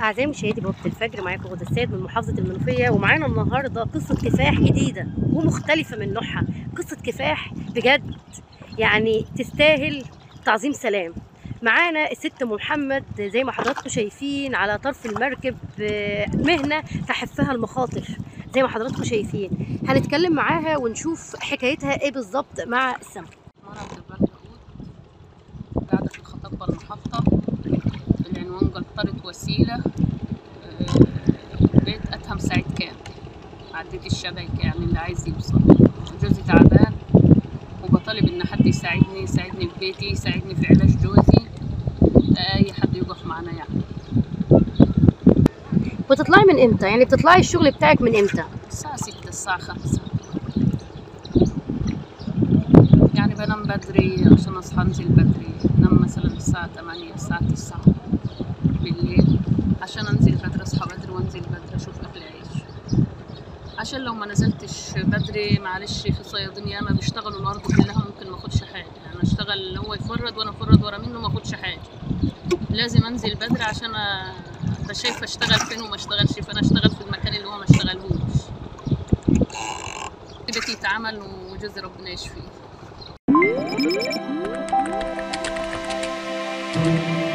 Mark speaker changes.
Speaker 1: أعزائي مشاهدي بوابة الفجر معاكم غدا السيد من محافظة المنوفية ومعانا النهاردة قصة كفاح جديدة ومختلفة من نوعها قصة كفاح بجد يعني تستاهل تعظيم سلام معانا الست أم محمد زي ما حضراتكم شايفين على طرف المركب آه، مهنة تحفها المخاطر زي ما حضراتكم شايفين هنتكلم معاها ونشوف حكايتها ايه بالظبط مع السمك
Speaker 2: مرة جبال داوود قاعدة في الخطبة المحطة العنوان قنطرة وسيلة آه، بيت أتهم سعيد كامل عديت الشبكة يعني اللي عايز يوصل جوزي تعبان وبطالب إن حد يساعدني يساعدني في بيتي يساعدني في علاج جوزي أي حد يقف معنا يعني
Speaker 1: بتطلعي من امتى يعني بتطلعي الشغل بتاعك من امتى
Speaker 2: الساعة ستة الساعة خمسة يعني بنام بدري عشان أصحى أنزل بدري أنام مثلا الساعة تمانية الساعة تسعة بالليل عشان أنزل بدري أصحى بدري وأنزل بدري أشوف أكل عيش عشان لو ما نزلتش بدري معلش في صيادين ياما بيشتغلوا الأرض كلها ممكن ما أخدش حاجة يعني أشتغل هو يفرد وأنا أفرد ورا منه ما أخدش حاجة لازم أنزل بدري عشان أ- أبقى شايفة أشتغل فين وما أشتغلش فين أشتغل في المكان اللي هو ما اشتغلهوش بيتي يتعمل وجوزي ربنا يشفيه